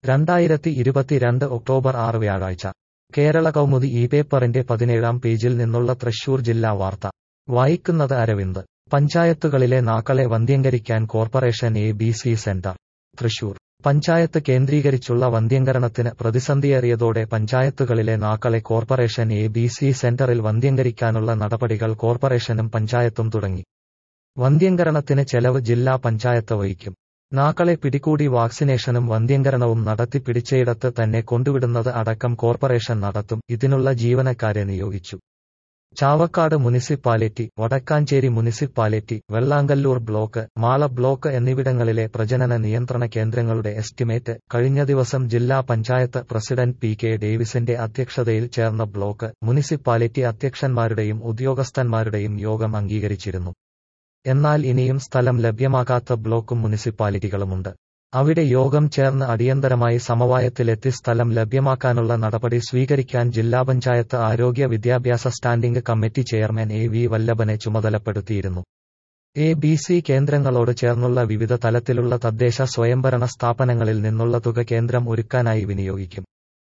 രണ്ടായിരത്തി ഇരുപത്തിരണ്ട് ഒക്ടോബർ ആറ് വ്യാഴാഴ്ച കേരള കൗമുദി ഈ പേപ്പറിന്റെ പതിനേഴാം പേജിൽ നിന്നുള്ള തൃശൂർ ജില്ലാ വാർത്ത വായിക്കുന്നത് അരവിന്ദ് പഞ്ചായത്തുകളിലെ നാക്കളെ വന്ധ്യംകരിക്കാൻ corporation A B C centre Thrissur panchayat കേന്ദ്രീകരിച്ചുള്ള വന്ധ്യംകരണത്തിന് പ്രതിസന്ധിയേറിയതോടെ പഞ്ചായത്തുകളിലെ നാക്കളെ കോർപ്പറേഷൻ എ ബി സി സെന്ററിൽ വന്ധ്യംകരിക്കാനുള്ള നടപടികൾ കോർപ്പറേഷനും പഞ്ചായത്തും തുടങ്ങി വന്ധ്യംകരണത്തിന് ചെലവ് ജില്ലാ പഞ്ചായത്ത് വഹിക്കും നാക്കളെ പിടികൂടി വാക്സിനേഷനും വന്ധ്യംകരണവും നടത്തി പിടിച്ചയിടത്ത് തന്നെ കൊണ്ടുവിടുന്നത് അടക്കം കോർപ്പറേഷൻ നടത്തും ഇതിനുള്ള ജീവനക്കാരെ നിയോഗിച്ചു Chavakkad municipality Vadakkanchery municipality Vellangallur block Mala block എന്നിവിടങ്ങളിലെ പ്രജനന നിയന്ത്രണ കേന്ദ്രങ്ങളുടെ എസ്റ്റിമേറ്റ് കഴിഞ്ഞ ദിവസം ജില്ലാ പഞ്ചായത്ത് പ്രസിഡന്റ് പി കെ ഡേവിസിന്റെ അധ്യക്ഷതയിൽ ചേർന്ന ബ്ലോക്ക് മുനിസിപ്പാലിറ്റി അധ്യക്ഷന്മാരുടെയും ഉദ്യോഗസ്ഥന്മാരുടെയും യോഗം അംഗീകരിച്ചിരുന്നു എന്നാൽ ഇനിയും സ്ഥലം ലഭ്യമാകാത്ത ബ്ലോക്കും മുനിസിപ്പാലിറ്റികളുമുണ്ട് അവിടെ യോഗം ചേർന്ന് അടിയന്തരമായി സമവായത്തിലെത്തി സ്ഥലം ലഭ്യമാക്കാനുള്ള നടപടി സ്വീകരിക്കാൻ ജില്ലാ പഞ്ചായത്ത് ആരോഗ്യ വിദ്യാഭ്യാസ standing committee chairman A V വല്ലഭനെ ചുമതലപ്പെടുത്തിയിരുന്നു എ ബി സി കേന്ദ്രങ്ങളോട് ചേർന്നുള്ള വിവിധ തലത്തിലുള്ള തദ്ദേശ സ്വയംഭരണ സ്ഥാപനങ്ങളിൽ നിന്നുള്ള തുക കേന്ദ്രം ഒരുക്കാനായി വിനിയോഗിക്കും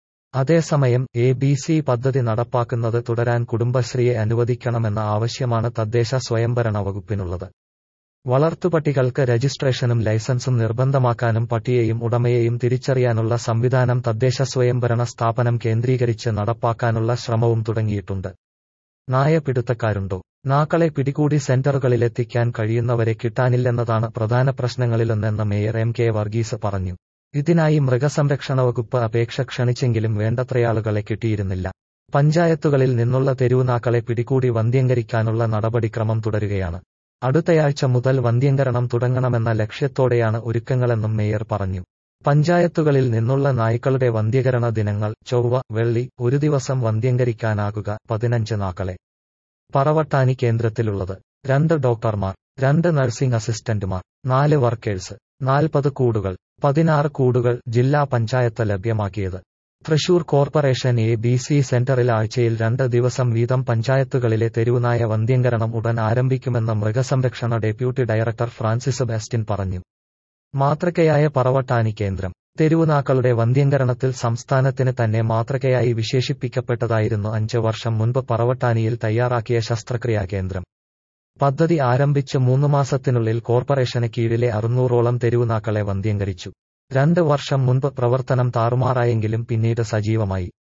അതേസമയം എ ബി സി പദ്ധതി നടപ്പാക്കുന്നത് തുടരാൻ കുടുംബശ്രീയെ അനുവദിക്കണമെന്ന ആവശ്യമാണ് തദ്ദേശ സ്വയംഭരണ വകുപ്പിനുള്ളത് വളർത്തുപട്ടികൾക്ക് രജിസ്ട്രേഷനും ലൈസൻസും നിർബന്ധമാക്കാനും പട്ടിയെയും ഉടമയെയും തിരിച്ചറിയാനുള്ള സംവിധാനം തദ്ദേശ സ്വയംഭരണ സ്ഥാപനം കേന്ദ്രീകരിച്ച് നടപ്പാക്കാനുള്ള ശ്രമവും തുടങ്ങിയിട്ടുണ്ട് നായ പിടുത്തക്കാരുണ്ടോ നാക്കളെ പിടികൂടി സെന്ററുകളിലെത്തിക്കാൻ കഴിയുന്നവരെ കിട്ടാനില്ലെന്നതാണ് പ്രധാന പ്രശ്നങ്ങളിലൊന്നെന്ന് മേയർ എം കെ വർഗീസ് പറഞ്ഞു ഇതിനായി മൃഗസംരക്ഷണ വകുപ്പ് അപേക്ഷ ക്ഷണിച്ചെങ്കിലും വേണ്ടത്രയാളുകളെ കിട്ടിയിരുന്നില്ല പഞ്ചായത്തുകളിൽ നിന്നുള്ള തെരുവുനാക്കളെ പിടികൂടി വന്ധ്യംകരിക്കാനുള്ള നടപടിക്രമം തുടരുകയാണ് അടുത്തയാഴ്ച മുതൽ വന്ധ്യംകരണം തുടങ്ങണമെന്ന ലക്ഷ്യത്തോടെയാണ് ഒരുക്കങ്ങളെന്നും മേയർ പറഞ്ഞു പഞ്ചായത്തുകളിൽ നിന്നുള്ള നായ്ക്കളുടെ വന്ധ്യകരണ ദിനങ്ങൾ ചൊവ്വ വെള്ളി ഒരു ദിവസം വന്ധ്യംകരിക്കാനാകുക പതിനഞ്ച് നാക്കളെ പറവട്ടാനി കേന്ദ്രത്തിലുള്ളത് രണ്ട് ഡോക്ടർമാർ രണ്ട് നഴ്സിംഗ് അസിസ്റ്റന്റുമാർ നാല് വർക്കേഴ്സ് നാൽപ്പത് കൂടുകൾ പതിനാറ് കൂടുകൾ ജില്ലാ പഞ്ചായത്ത് ലഭ്യമാക്കിയത് Thrissur corporation A B C സെന്ററിൽ ആഴ്ചയിൽ രണ്ട് ദിവസം വീതം പഞ്ചായത്തുകളിലെ തെരുവുനായ വന്ധ്യംകരണം ഉടൻ ആരംഭിക്കുമെന്ന് മൃഗസംരക്ഷണ ഡെപ്യൂട്ടി ഡയറക്ടർ ഫ്രാൻസിസ് ബെസ്റ്റിൻ പറഞ്ഞു മാതൃകയായ പറവട്ടാനി കേന്ദ്രം തെരുവുനാക്കളുടെ വന്ധ്യംകരണത്തിൽ സംസ്ഥാനത്തിന് തന്നെ മാതൃകയായി വിശേഷിപ്പിക്കപ്പെട്ടതായിരുന്നു അഞ്ച് വർഷം മുൻപ് പറവട്ടാനിയിൽ തയ്യാറാക്കിയ ശസ്ത്രക്രിയാ കേന്ദ്രം പദ്ധതി ആരംഭിച്ച് മൂന്ന് മാസത്തിനുള്ളിൽ കോർപ്പറേഷന് കീഴിലെ അറുന്നൂറോളം തെരുവുനാക്കളെ വന്ധ്യംകരിച്ചു രണ്ട് വർഷം മുൻപ് പ്രവർത്തനം താറുമാറായെങ്കിലും പിന്നീട് സജീവമായി